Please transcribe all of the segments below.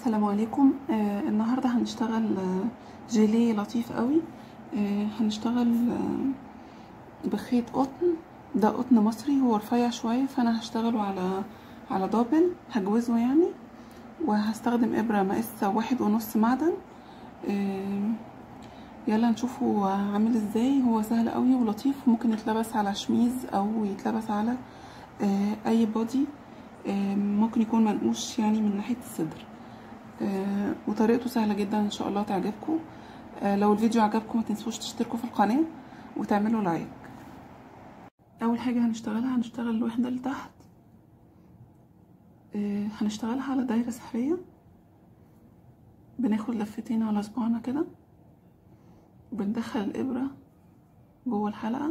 السلام عليكم آه النهارده هنشتغل آه جيليه لطيف قوي آه هنشتغل آه بخيط قطن ده قطن مصري هو رفيع شويه فانا هشتغله على على دبل هجوزه يعني وهستخدم ابره مقاس واحد ونص معدن آه يلا نشوفه عامل ازاي هو سهل قوي ولطيف ممكن يتلبس على شميز او يتلبس على آه اي بودي آه ممكن يكون منقوش يعني من ناحيه الصدر آه وطريقته سهله جدا ان شاء الله تعجبكم آه لو الفيديو عجبكم ما تنسوش تشتركوا في القناه وتعملوا لايك اول حاجه هنشتغلها هنشتغل الوحده اللي تحت آه هنشتغلها على دايره سحريه بناخد لفتين على صباعنا كده وبندخل الابره جوه الحلقه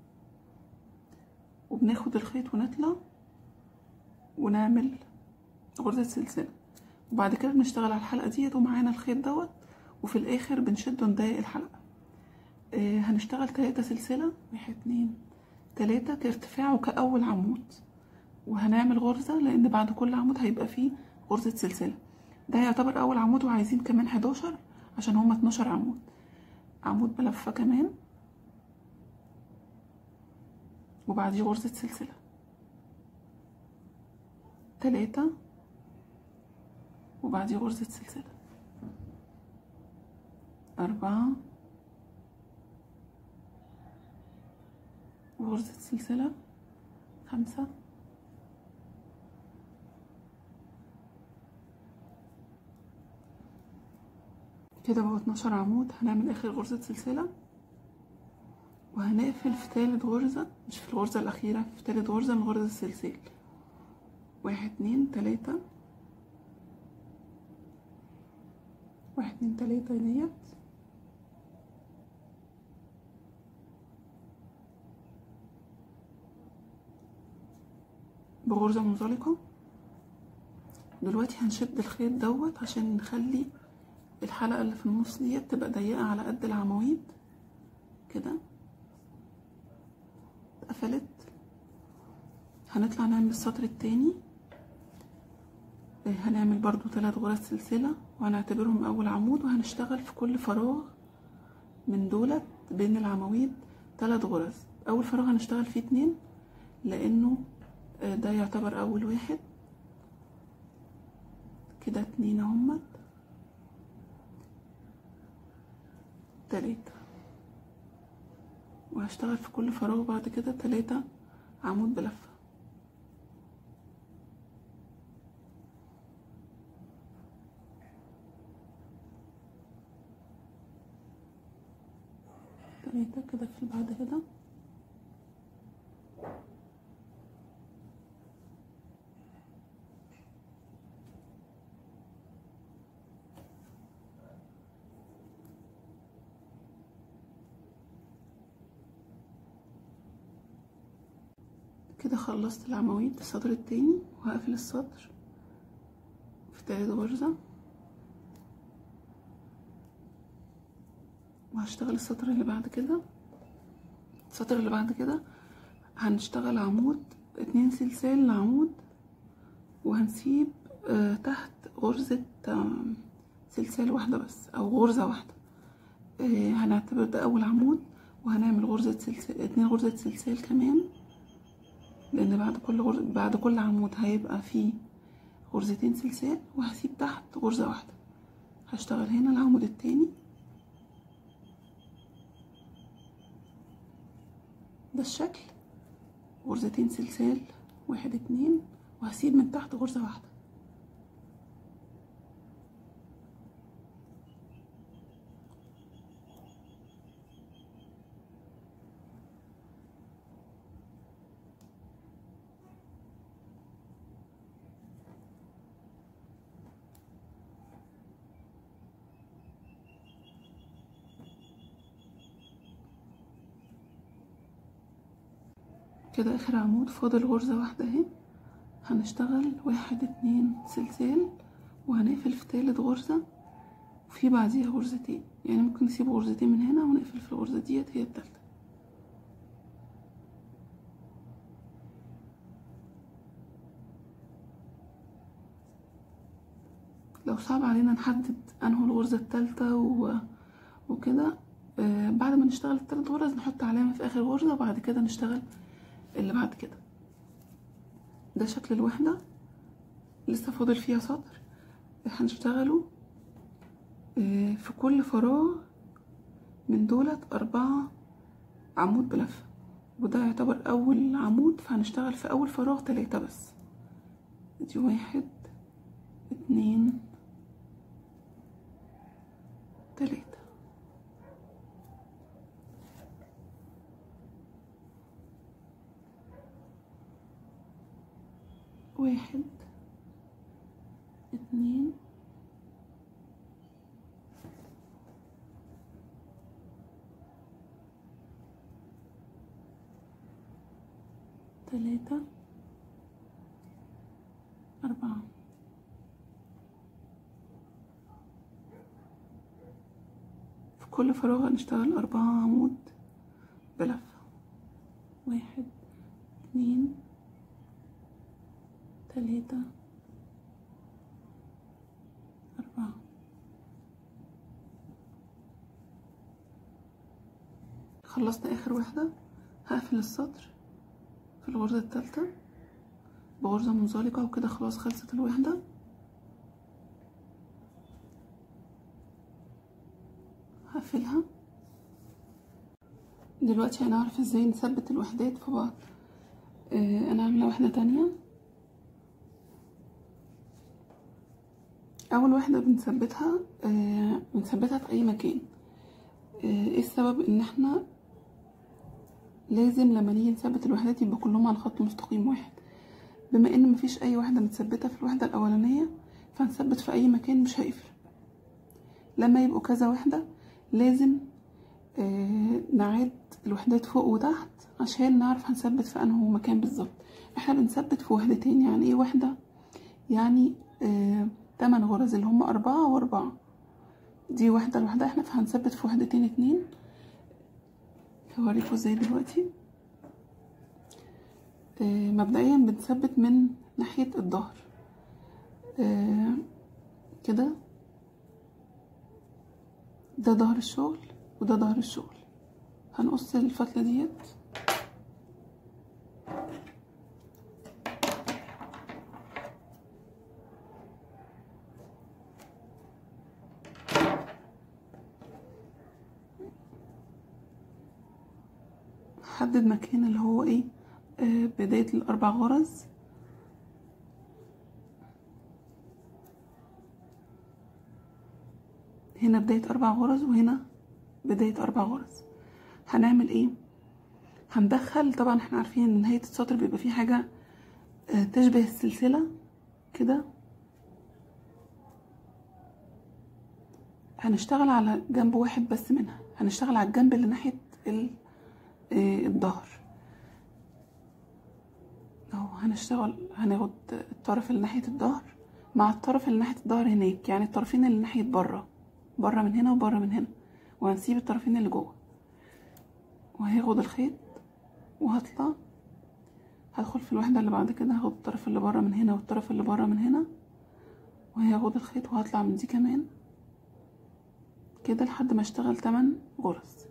وبناخد الخيط ونطلع ونعمل غرزه سلسله وبعد كده بنشتغل على الحلقه ديت ومعانا الخيط دوت وفي الاخر بنشد ونضيق الحلقه آه هنشتغل تلاتة سلسله واحد اتنين تلاتة كارتفاع وكأول عمود وهنعمل غرزة لأن بعد كل عمود هيبقى فيه غرزة سلسلة ده يعتبر أول عمود وعايزين كمان حداشر عشان هما اتناشر عمود عمود بلفة كمان وبعديه غرزة سلسلة تلاتة وبعديه غرزة سلسلة أربعة وغرزة سلسلة خمسة كده بقوا اتناشر عمود هنعمل اخر غرزة سلسلة وهنقفل في تالت غرزة مش في الغرزة الأخيرة في تالت غرزة من غرزة السلسال واحد اتنين تلاتة واحد اتنين تلاتة ديت بغرزة منزلقة دلوقتي هنشد الخيط دوت عشان نخلي الحلقة اللي في النص ديت تبقى ضيقة على قد العواميد كده اتقفلت هنطلع نعمل السطر التاني هنعمل برضو ثلاث غرز سلسلة وهنعتبرهم أول عمود وهنشتغل في كل فراغ من دولت بين العواميد ثلاث غرز أول فراغ هنشتغل فيه اتنين لأنه ده يعتبر أول واحد كده اتنين اهمت تلاتة وهشتغل في كل فراغ بعد كده تلاتة عمود بلفة تلاتة كده في بعد كده كده خلصت العواميد السطر التاني وهقفل السطر في تالت غرزة وهشتغل السطر اللي بعد كده السطر اللي بعد كده هنشتغل عمود اتنين سلسال لعمود وهنسيب آه تحت غرزة آه سلسال واحدة بس او غرزة واحدة آه هنعتبر ده اول عمود وهنعمل غرزة سلسال اتنين غرزة سلسال كمان لان بعد كل غرز... بعد كل عمود هيبقى فيه غرزتين سلسال وهسيب تحت غرزة واحدة هشتغل هنا العمود التاني ده الشكل غرزتين سلسال واحد اتنين وهسيب من تحت غرزة واحدة كده اخر عمود فاضل غرزة واحدة اهي هنشتغل واحد اتنين سلسال وهنقفل في تالت غرزة وفي بعديها غرزتين يعني ممكن نسيب غرزتين من هنا ونقفل في الغرزة ديت هي التالتة لو صعب علينا نحدد انه الغرزة التالتة و... وكده آه بعد ما نشتغل التلات غرز نحط علامة في اخر غرزة وبعد كده نشتغل اللي بعد كده ده شكل الوحدة لسه فاضل فيها سطر هنشتغله آه في كل فراغ من دولت أربعة عمود بلفة وده يعتبر أول عمود فهنشتغل في أول فراغ تلاتة بس دي واحد اتنين تلاتة واحد اتنين تلاتة أربعة في كل فراغ هنشتغل أربعة عمود بلفة واحد اتنين تلاتة أربعة خلصنا آخر واحدة هقفل السطر في الغرزة التالتة بغرزة منزلقة وكده خلاص خلصت الوحدة هقفلها دلوقتي هنعرف ازاي نثبت الوحدات في بعض آه انا عاملة واحدة تانية اول واحدة بنثبتها آه بنثبتها في اي مكان آه ايه السبب ان احنا لازم لما نيجي نثبت الوحدات يبقى كلهم على خط مستقيم واحد بما ان مفيش اي واحدة متثبتة في الوحدة الاولانية فنثبت في اي مكان مش هيفرق لما يبقوا كذا وحدة لازم آه نعد الوحدات فوق وتحت عشان نعرف هنثبت في انه مكان بالظبط احنا بنثبت في وحدتين يعني ايه وحدة يعني آه تمن غرز اللي هم اربعة واربعة دي واحدة لوحدها احنا فهنثبت في وحدتين اتنين هوريكم ازاي دلوقتي آه مبدئيا بنثبت من ناحية الظهر آه كده ده ظهر الشغل وده ظهر الشغل هنقص الفتلة ديت حدد مكان اللي هو ايه آه بداية الاربع غرز هنا بداية اربع غرز وهنا بداية اربع غرز هنعمل ايه هندخل طبعا احنا عارفين ان نهاية السطر بيبقى فيه حاجة آه تشبه السلسلة كده هنشتغل على جنب واحد بس منها هنشتغل على الجنب اللي ناحية الظهر اهو هنشتغل هناخد الطرف اللي ناحية الظهر مع الطرف اللي ناحية الظهر هناك يعني الطرفين اللي ناحية بره بره من هنا وبره من هنا وهنسيب الطرفين اللي جوه وهاخد الخيط وهطلع هدخل في الوحدة اللي بعد كده هاخد الطرف اللي بره من هنا والطرف اللي بره من هنا وهاخد الخيط وهطلع من دي كمان كده لحد ما اشتغل 8 غرز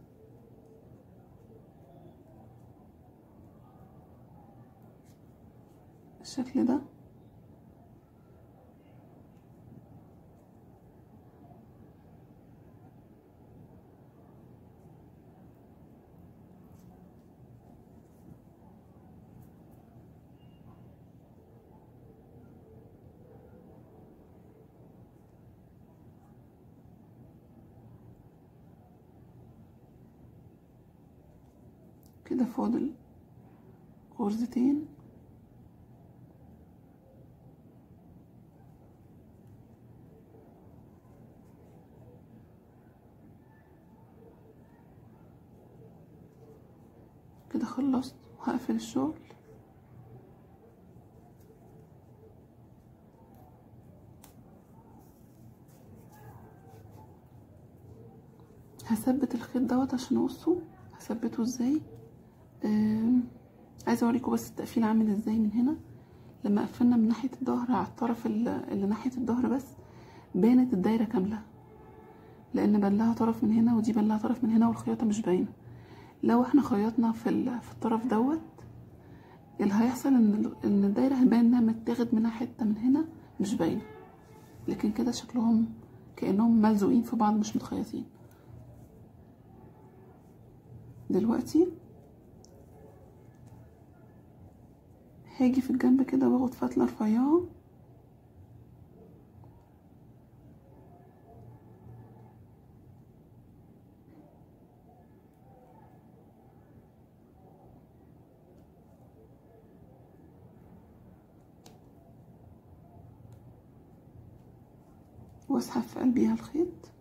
بالشكل ده كده فاضل غرزتين كده خلصت وهقفل الشغل هثبت الخيط دوت عشان اقصه هثبته ازاي آه عايزه اوريكم بس التقفيل عامل ازاي من هنا لما قفلنا من ناحيه الظهر على الطرف اللي ناحيه الظهر بس بانت الدايرة كاملة لان بان لها طرف من هنا ودي بان لها طرف من هنا والخياطة مش باينة لو احنا خيطنا في ال- في الطرف دوت اللي هيحصل ان ال- ان الدايرة هيبان انها متاخد منها حتة من هنا مش باينة لكن كده شكلهم كأنهم ملزوقين في بعض مش متخيطين دلوقتي هاجي في الجنب كده واخد فتلة رفيعة واسحب في قلبيها الخيط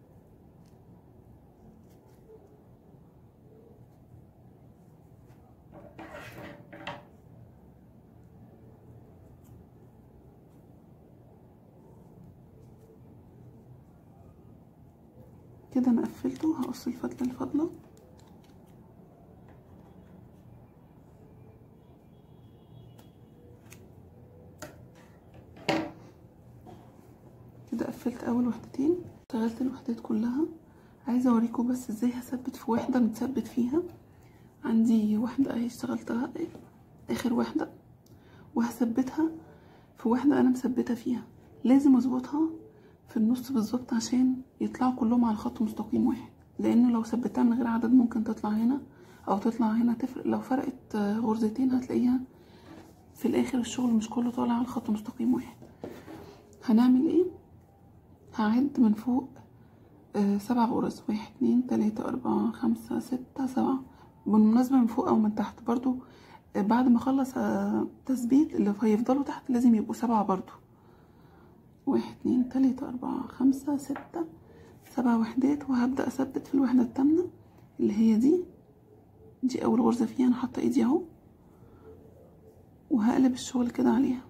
كده انا قفلته هقص الفتله اللي فاضله كده قفلت اول وحدتين اشتغلت الوحدات كلها عايزه اوريكم بس ازاي هثبت في واحده متثبت فيها عندي واحده اهي اشتغلتها اخر واحده وهثبتها في واحده انا مثبته فيها لازم اظبطها في النص بالظبط عشان يطلعوا كلهم على خط مستقيم واحد لانه لو ثبتها من غير عدد ممكن تطلع هنا او تطلع هنا تفرق لو فرقت غرزتين هتلاقيها في الاخر الشغل مش كله طالع على خط مستقيم واحد هنعمل ايه هعد من فوق آه سبع غرز واحد اتنين تلاتة اربعة خمسة ستة سبعة بالمناسبة من فوق او من تحت برضو آه بعد ما اخلص آه تثبيت اللي هيفضلوا تحت لازم يبقوا سبعة برضو واحد اتنين تلاتة اربعة خمسة ستة سبع وحدات وهبدأ اثبت في الوحدة التامنة اللي هي دي دي اول غرزة فيها انا حاطة ايدي اهو وهقلب الشغل كده عليها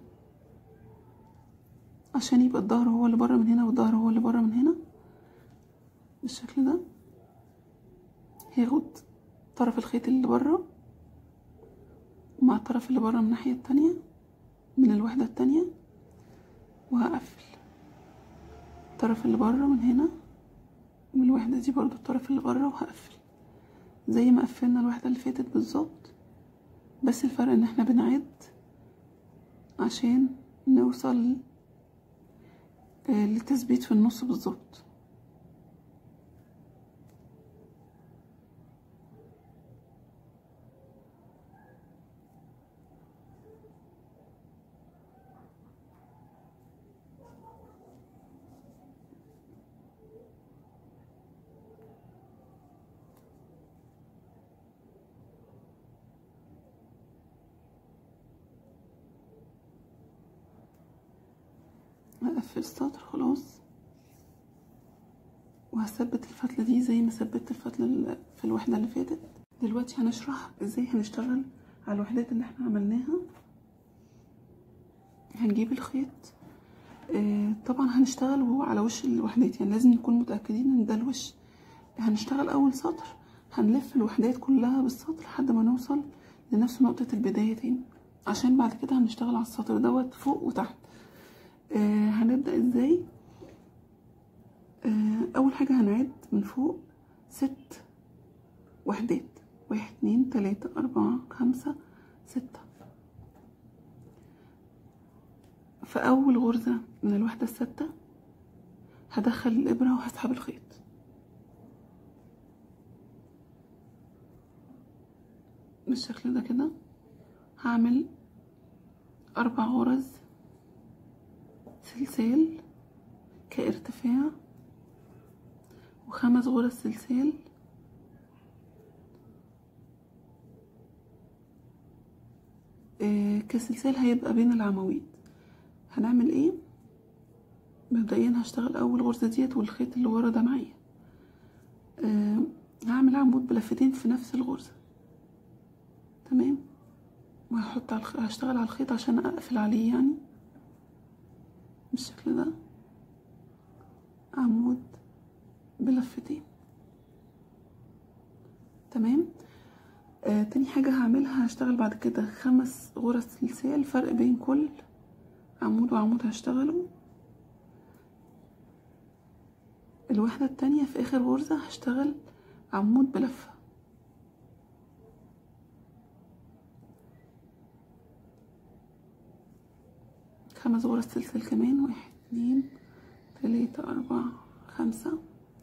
عشان يبقى الظهر هو اللي بره من هنا والظهر هو اللي بره من هنا بالشكل ده هاخد طرف الخيط اللي بره مع الطرف اللي بره من الناحية التانية من الوحدة التانية وهقفل الطرف اللي بره من هنا من الوحدة دي برضو الطرف اللي بره وهقفل زي ما قفلنا الوحدة اللي فاتت بالظبط بس الفرق ان احنا بنعد عشان نوصل للتثبيت في النص بالظبط هقفل السطر خلاص وهثبت الفتلة دي زي ما ثبت الفتلة في الوحدة اللي فاتت دلوقتي هنشرح ازاي هنشتغل على الوحدات اللي احنا عملناها هنجيب الخيط اه طبعا هنشتغل على وش الوحدات يعني لازم نكون متأكدين ان ده الوش هنشتغل اول سطر هنلف الوحدات كلها بالسطر لحد ما نوصل لنفس نقطة البداية تاني عشان بعد كده هنشتغل على السطر دوت فوق وتحت آه هنبدأ ازاي آه اول حاجة هنعد من فوق ست وحدات واحد اتنين تلاتة اربعة خمسة ستة في اول غرزة من الوحدة الستة هدخل الابرة وهسحب الخيط بالشكل ده كده هعمل اربع غرز سلسال كارتفاع وخمس غرز سلسال آه كسلسال هيبقى بين العواميد هنعمل ايه مبدئيا هشتغل اول غرزه ديت والخيط اللي ورا ده معايا آه هعمل عمود بلفتين في نفس الغرزه تمام وهحط على الخ... هشتغل على الخيط عشان اقفل عليه يعني بالشكل ده عمود بلفتين تمام آه تاني حاجة هعملها هشتغل بعد كده خمس غرز سلسال فرق بين كل عمود وعمود هشتغله الوحدة التانية في اخر غرزة هشتغل عمود بلفة خمس غرز سلسل كمان واحد اتنين تلاتة اربعة خمسة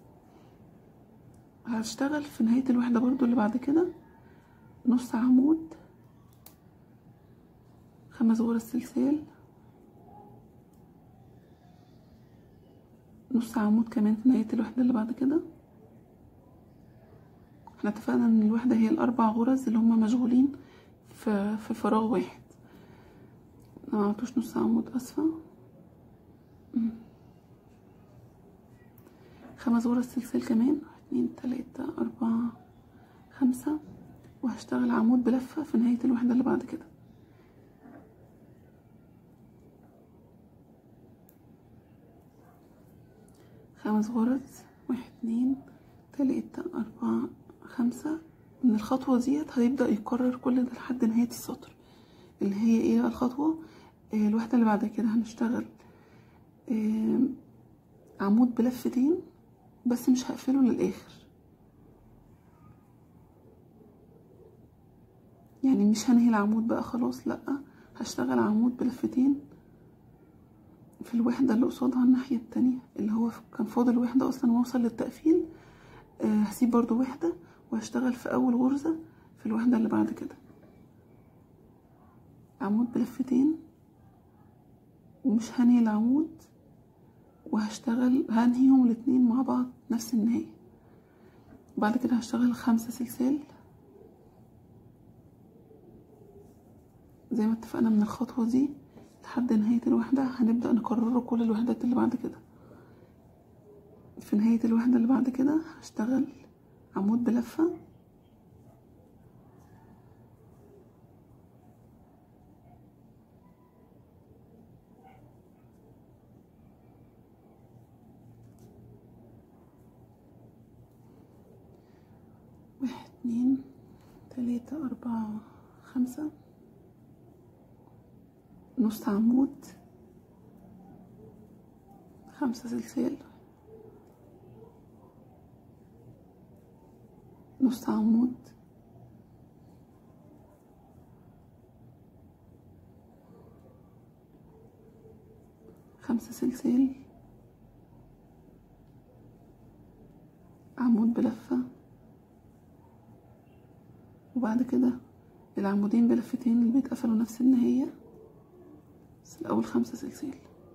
هشتغل في نهاية الوحدة برضو اللي بعد كده نص عمود خمس غرز سلسال نص عمود كمان في نهاية الوحدة اللي بعد كده احنا اتفقنا ان الوحدة هي الاربع غرز اللي هما مشغولين في, في فراغ واحد ما عملتوش نص عمود اسفة مم. خمس غرز سلسال كمان واحد اتنين تلاتة اربعة خمسة وهشتغل عمود بلفة في نهاية الوحدة اللي بعد كده خمس غرز واحد اتنين تلاتة أربعة خمسة من الخطوة ديت هيبدأ يكرر كل ده لحد نهاية السطر اللي هي ايه بقى الخطوة آه الوحدة اللي بعد كده هنشتغل آه عمود بلفتين بس مش هقفله للآخر يعني مش هنهي العمود بقى خلاص لأ هشتغل عمود بلفتين في الوحدة اللي قصادها الناحية التانية اللي هو كان فاضل وحدة أصلا واوصل للتقفيل أه هسيب برضو وحدة وهشتغل في أول غرزة في الوحدة اللي بعد كده عمود بلفتين ومش هنهي العمود وهشتغل هنهيهم الاتنين مع بعض نفس النهاية بعد كده هشتغل خمسة سلسال زي ما اتفقنا من الخطوة دي لحد نهاية الوحدة هنبدأ نكرره كل الوحدات اللي بعد كده في نهاية الوحدة اللي بعد كده هشتغل عمود بلفة واحد اتنين تلاتة أربعة خمسة نص عمود خمسة سلسال نص عمود خمسة سلسال عمود بلفة وبعد كده العمودين بلفتين اللي بيتقفلوا نفس النهايه بس الأول خمسة سلسال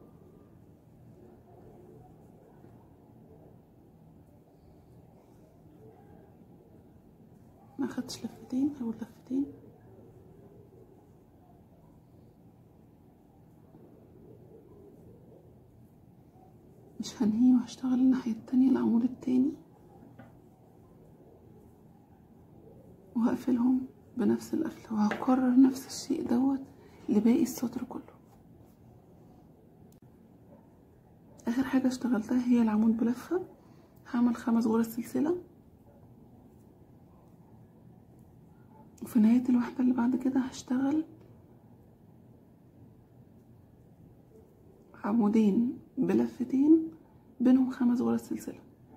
ما خدتش لفتين أول لفتين مش هنهيه وهشتغل الناحية التانية العمود التاني وهقفلهم بنفس القفلة وهكرر نفس الشيء دوت لباقي السطر كله اخر حاجه اشتغلتها هي العمود بلفه هعمل خمس غرز سلسله وفي نهايه الوحده اللي بعد كده هشتغل عمودين بلفتين بينهم خمس غرز سلسله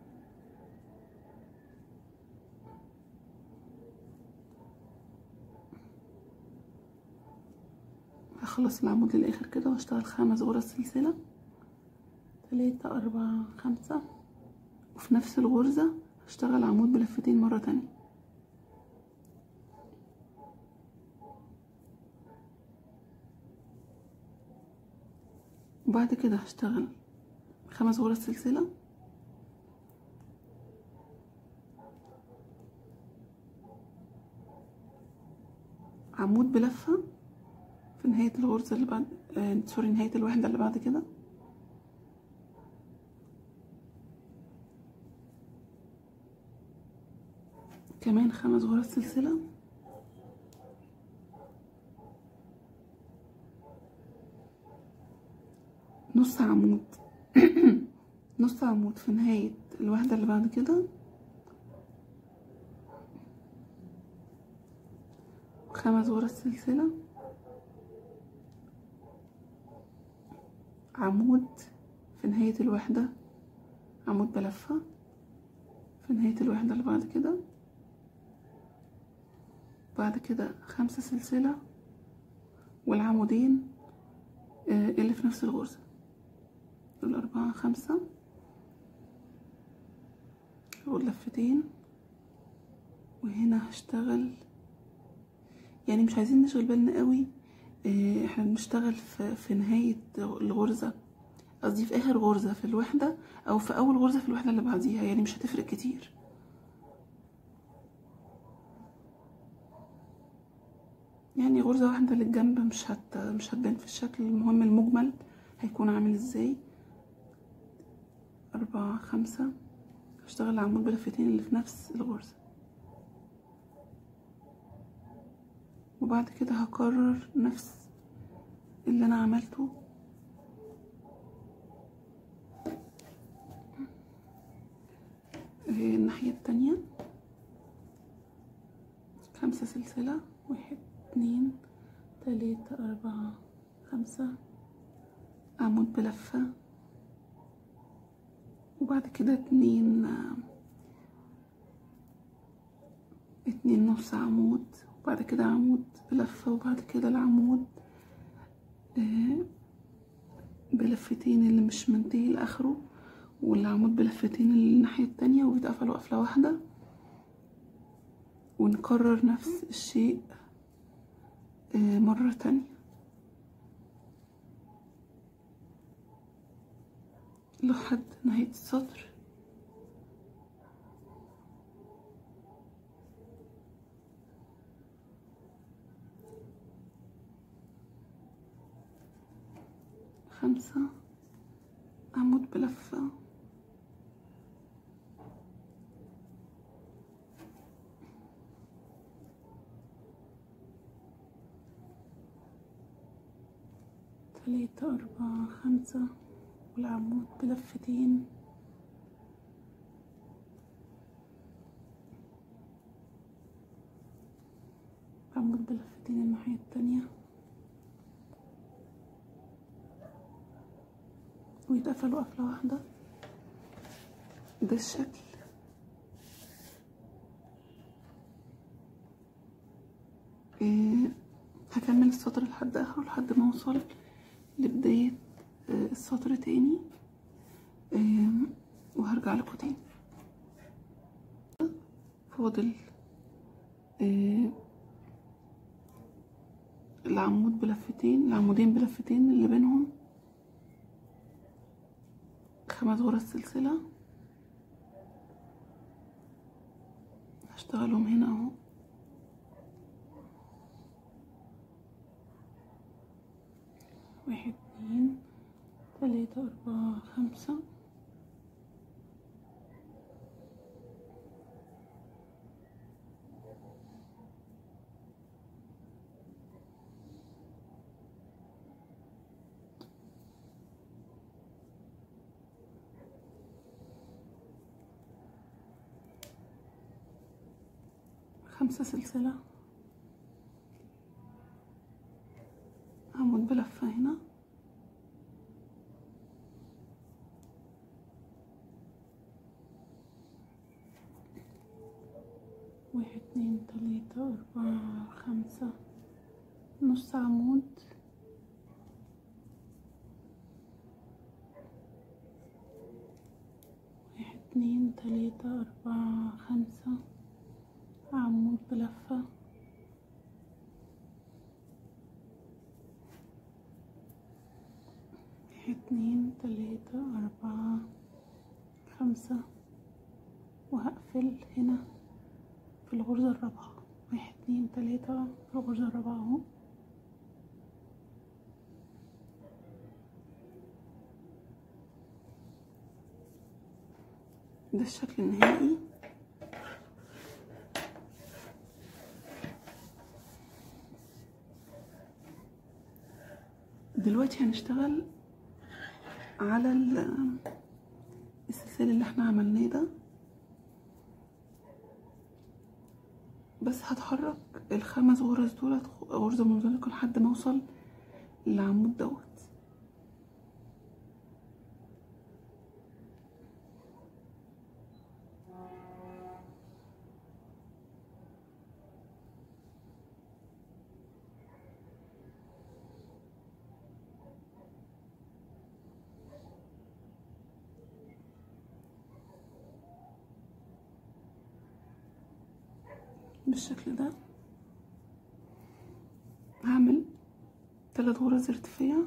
هخلص العمود للاخر كده واشتغل خمس غرز سلسله تلاتة أربعة خمسة وفي نفس الغرزة هشتغل عمود بلفتين مرة تانية وبعد كده هشتغل خمس غرز سلسلة عمود بلفة في نهاية الغرزة اللي بعد آه سوري نهاية الوحدة اللي بعد كده كمان خمس غرز سلسلة نص عمود نص عمود في نهاية الوحدة اللي بعد كده خمس غرز سلسلة عمود في نهاية الوحدة عمود بلفة في نهاية الوحدة اللي بعد كده بعد كده خمسة سلسلة والعمودين آه، اللي في نفس الغرزة الأربعة خمسة لفتين وهنا هشتغل يعني مش عايزين نشغل بالنا قوي آه، احنا بنشتغل في, في نهاية الغرزة قصدي في اخر غرزة في الوحدة او في اول غرزة في الوحدة اللي بعديها يعني مش هتفرق كتير يعني غرزة واحدة للجنب مش هت مش هتبان في الشكل المهم المجمل هيكون عامل ازاي أربعة خمسة هشتغل العمود بلفتين اللي في نفس الغرزة وبعد كده هكرر نفس اللي انا عملته الناحية التانية خمسة سلسلة واحد اتنين تلاتة أربعة خمسة عمود بلفة وبعد كده اتنين اتنين نص عمود وبعد كده عمود بلفة وبعد كده العمود بلفتين اللي مش منتهي لاخره والعمود بلفتين اللي الناحية التانية ويتقفلوا قفلة واحدة ونكرر نفس الشيء مرة تانية لحد نهاية السطر خمسة عمود بلفة تلاتة أربعة خمسة والعمود بلفتين عمود بلفتين الناحية التانية ويتقفلوا قفلة واحدة ده الشكل إيه هكمل السطر لحد اخره لحد ما اوصل لبداية إيه السطر تاني إيه وهرجع لكم تاني فاضل إيه العمود بلفتين العمودين بلفتين اللي بينهم خمس غرز سلسلة هشتغلهم هنا اهو واحد اتنين تلاتة أربعة خمسة خمسة سلسلة عمود بلفة هنا واحد اتنين تلاتة أربعة خمسة نص عمود واحد اتنين تلاتة أربعة خمسة عمود بلفة واحد اتنين تلاتة أربعة خمسة وهقفل هنا في الغرزة الرابعة واحد اتنين تلاتة في الغرزة الرابعة اهو ده الشكل النهائي دلوقتي هنشتغل على السلسال اللي احنا عملناه ده بس هتحرك الخمس غرز دولت غرزة منزلقة لحد ما اوصل للعمود دوت بالشكل ده هعمل ثلاث غرز ارتفاع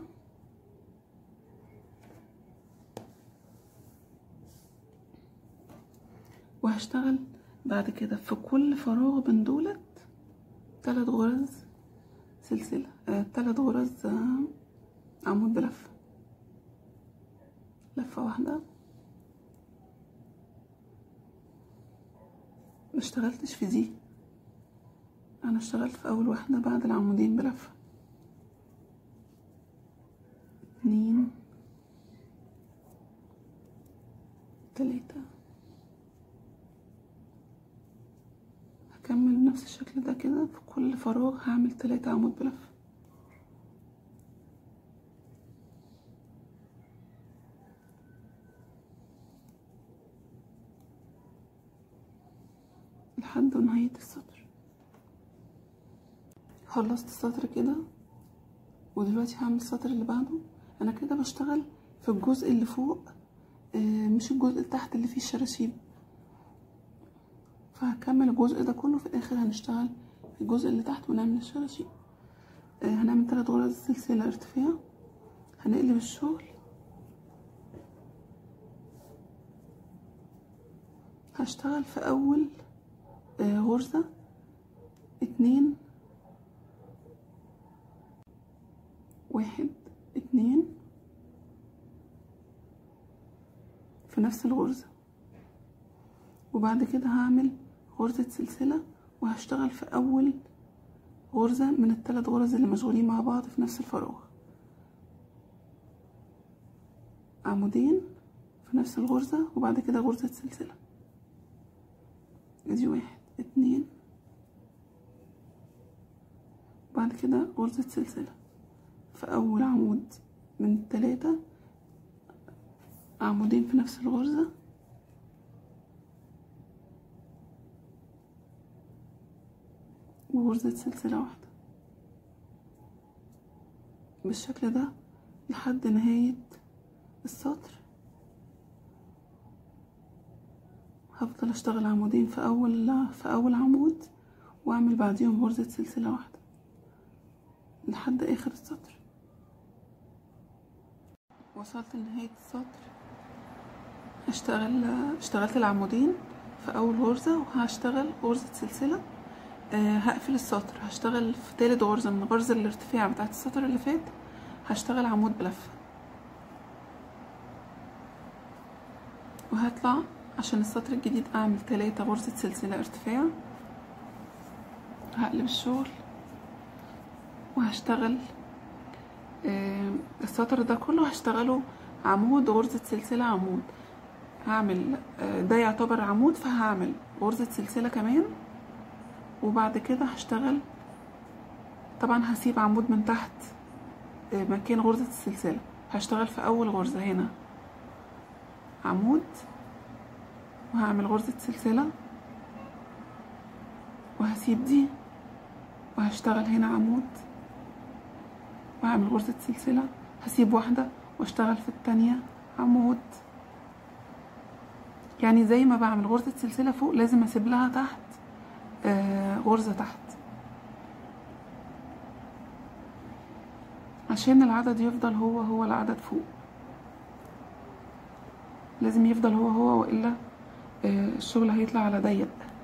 وهشتغل بعد كده في كل فراغ من دولت ثلاث غرز سلسلة آه ثلاث غرز آه عمود بلفة لفة واحدة ماشتغلتش في دي انا اشتغلت في اول واحدة بعد العمودين بلفة اتنين تلاتة هكمل بنفس الشكل ده كده في كل فراغ هعمل تلاتة عمود بلفة لحد نهاية السطر خلصت السطر كده ودلوقتي هعمل السطر اللي بعده انا كده بشتغل في الجزء اللي فوق آه، مش الجزء اللي تحت اللي فيه الشراشيب فهكمل الجزء ده كله في الاخر هنشتغل في الجزء اللي تحت ونعمل الشراشيب آه، هنعمل تلات غرز سلسلة ارتفاع هنقلب الشغل هشتغل في اول آه، غرزة اتنين واحد اتنين في نفس الغرزة وبعد كده هعمل غرزة سلسلة وهشتغل في أول غرزة من الثلاث غرز اللي مشغولين مع بعض في نفس الفراغ عمودين في نفس الغرزة وبعد كده غرزة سلسلة ادي واحد اتنين بعد كده غرزة سلسلة في أول عمود من التلاتة عمودين في نفس الغرزة وغرزة سلسلة واحدة بالشكل ده لحد نهاية السطر هفضل اشتغل عمودين في اول في اول عمود واعمل بعديهم غرزة سلسلة واحدة لحد اخر السطر وصلت لنهاية السطر هشتغل اشتغلت العمودين في اول غرزة وهشتغل غرزة سلسلة آه هقفل السطر هشتغل في تالت غرزة من غرزة الارتفاع بتاعت السطر اللي فات هشتغل عمود بلفة وهطلع عشان السطر الجديد اعمل تلاتة غرزة سلسلة ارتفاع هقلب الشغل وهشتغل آه السطر ده كله هشتغله عمود غرزة سلسلة عمود هعمل آه ده يعتبر عمود فهعمل غرزة سلسلة كمان وبعد كده هشتغل طبعا هسيب عمود من تحت آه مكان غرزة السلسلة هشتغل في اول غرزة هنا عمود وهعمل غرزة سلسلة وهسيب دي وهشتغل هنا عمود وهعمل غرزة سلسلة هسيب واحدة واشتغل في التانية عمود يعني زي ما بعمل غرزة سلسلة فوق لازم اسيب لها تحت آه غرزة تحت عشان العدد يفضل هو هو العدد فوق لازم يفضل هو هو والا آه الشغل هيطلع على ضيق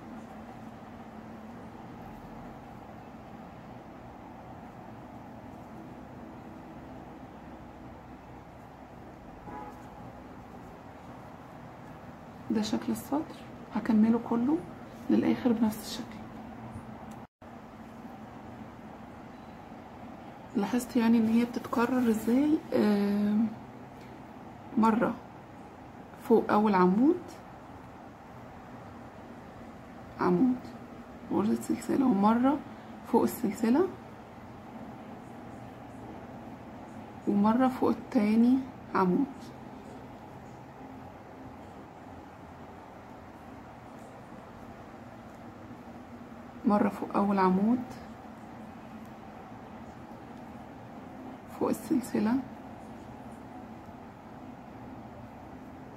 ده شكل السطر هكمله كله للاخر بنفس الشكل لاحظت يعني ان هي بتتكرر ازاي آه مره فوق اول عمود عمود غرزة سلسلة ومرة فوق السلسلة ومرة فوق التاني عمود مرة فوق أول عمود فوق السلسلة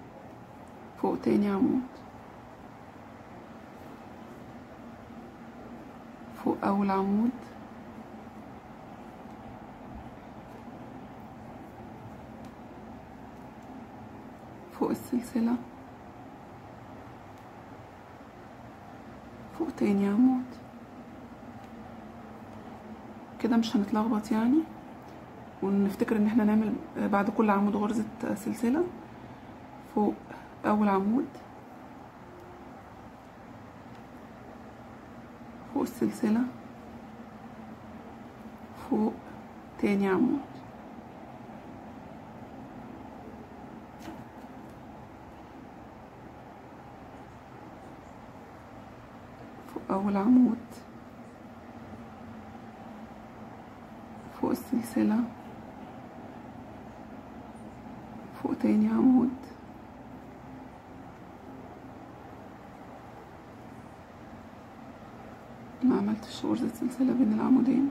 فوق تاني عمود فوق اول عمود فوق السلسلة فوق تاني عمود كده مش هنتلخبط يعني ونفتكر ان احنا نعمل بعد كل عمود غرزة سلسلة فوق اول عمود فوق السلسلة فوق تاني عمود فوق أول عمود فوق السلسلة فوق تاني عمود ما عملتش غرزة سلسلة بين العمودين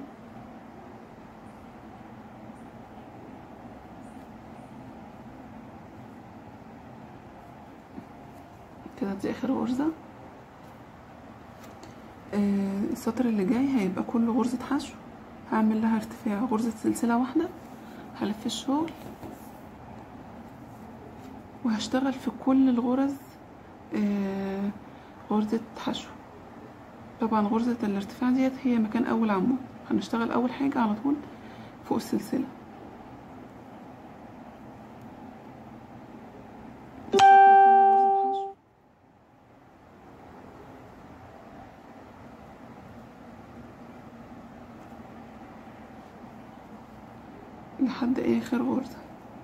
كده دي اخر غرزة آه السطر اللي جاي هيبقى كله غرزة حشو هعمل لها ارتفاع غرزة سلسلة واحدة هلف الشغل وهشتغل في كل الغرز آه غرزة حشو طبعا غرزة الارتفاع ديت هي مكان اول عمود هنشتغل اول حاجة على طول فوق السلسلة السطر كله غرزة حشو. لحد اخر غرزة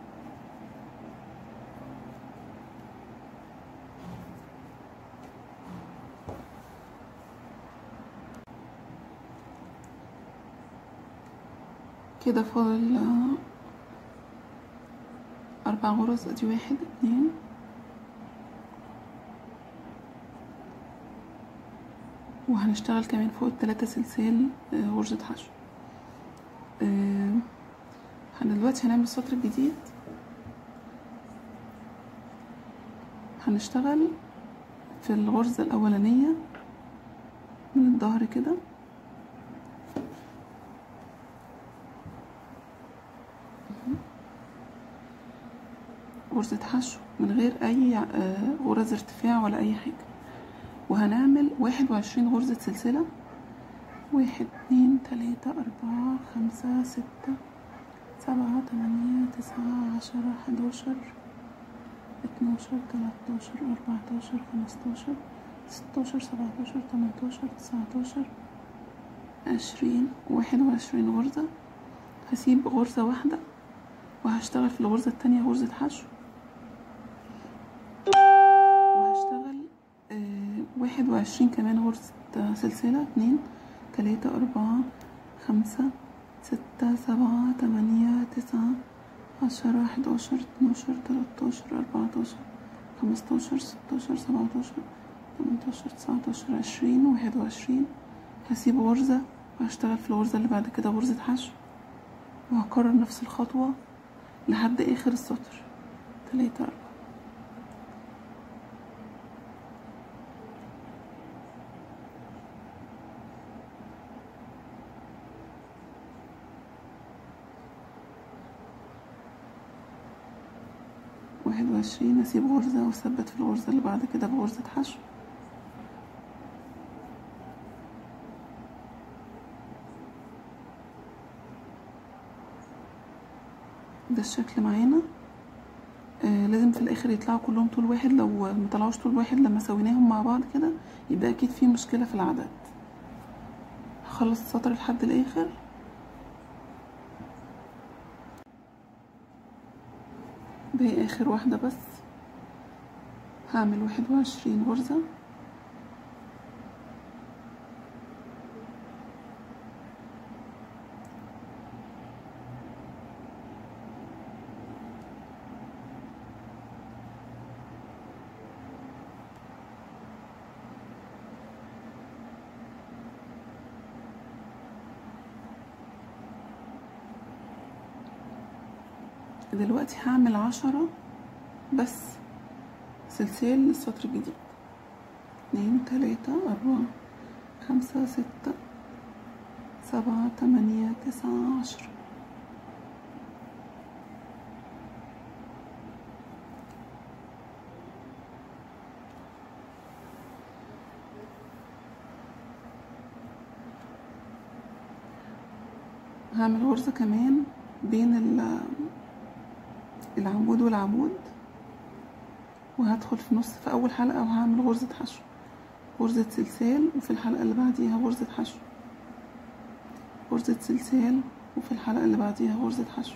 كده فاضل آه، أربع غرز ادي واحد اتنين وهنشتغل كمان فوق التلاتة سلسال آه، غرزة حشو آه، احنا دلوقتي هنعمل السطر الجديد هنشتغل في الغرزة الأولانية من الظهر كده غرزة حشو من غير أي آه، غرز ارتفاع ولا أي حاجة وهنعمل واحد وعشرين غرزة سلسلة واحد اتنين تلاتة أربعة خمسة ستة سبعة تمانية تسعة عشرة حداشر اتناشر تلاتاشر أربعتاشر خمستاشر ستاشر سبعتاشر تمنتاشر تسعتاشر عشرين واحد وعشرين غرزة هسيب غرزة واحدة وهشتغل في الغرزة التانية غرزة حشو وهشتغل آه واحد وعشرين كمان غرزة آه، سلسلة اتنين تلاتة أربعة خمسة ستة سبعة تمانية تسعة عشرة حداشر اتناشر تلاتاشر أربعتاشر خمستاشر ستاشر سبعتاشر تمنتاشر تسعتاشر عشرين واحد وعشرين هسيب غرزة وهشتغل في الغرزة اللي بعد كده غرزة حشو وهكرر نفس الخطوة لحد آخر السطر تلاتة أربعة واحد وعشرين أسيب غرزة وأثبت في الغرزة اللي بعد كده بغرزة حشو ده الشكل معانا آه لازم في الاخر يطلعوا كلهم طول واحد لو ما طلعوش طول واحد لما سويناهم مع بعض كده يبقى اكيد في مشكله في العدد هخلص السطر لحد الاخر باقي اخر واحده بس هعمل واحد وعشرين غرزه دلوقتي هعمل عشرة بس سلسال للسطر الجديد اتنين تلاتة أربعة خمسة ستة سبعة تمانية تسعة عشرة هعمل غرزة كمان بين ال- العمود والعمود وهدخل في نص في أول حلقة وهعمل غرزة حشو غرزة سلسال وفي الحلقة اللي بعديها غرزة حشو غرزة سلسال وفي الحلقة اللي بعديها غرزة حشو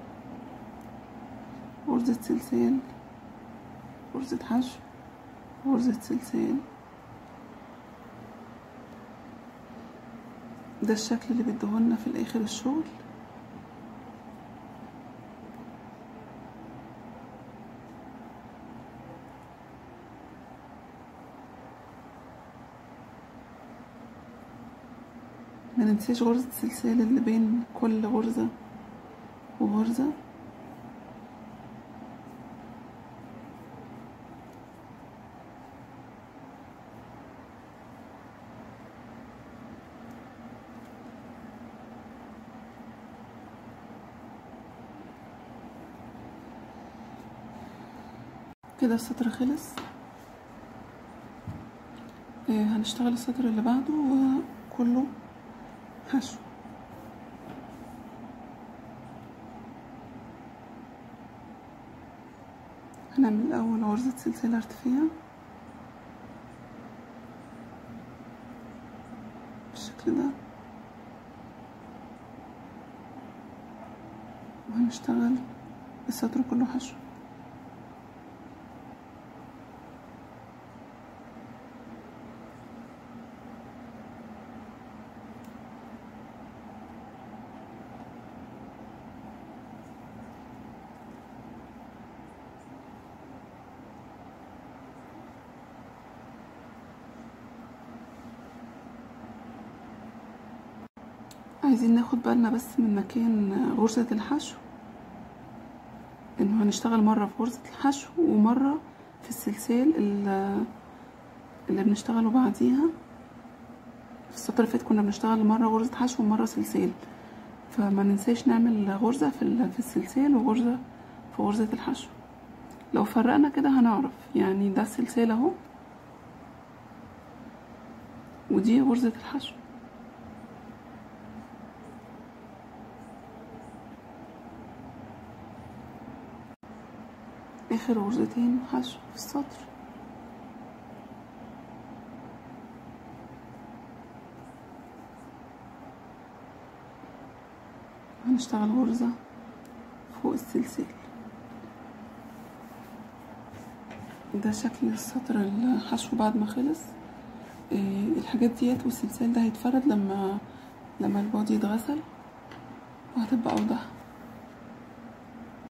غرزة سلسال غرزة حشو غرزة سلسال ده الشكل اللي بيديهولنا في الآخر الشغل ما ننساش غرزة السلسال اللي بين كل غرزة وغرزة كده السطر خلص آه، هنشتغل السطر اللي بعده وكله حشو هنعمل الأول غرزة سلسلة ارتفاع بالشكل ده وهنشتغل السطر كله حشو عايزين ناخد بالنا بس من مكان غرزة الحشو انه هنشتغل مرة في غرزة الحشو ومرة في السلسال ال- اللي بنشتغله بعديها في السطر اللي فات كنا بنشتغل مرة غرزة حشو ومرة سلسال فما ننساش نعمل غرزة في ال- في السلسال وغرزة في غرزة الحشو لو فرقنا كده هنعرف يعني ده السلسال اهو ودي غرزة الحشو اخر غرزتين حشو في السطر هنشتغل غرزة فوق السلسال ده شكل السطر الحشو بعد ما خلص إيه الحاجات ديت والسلسال ده هيتفرد لما لما البودي يتغسل وهتبقى اوضح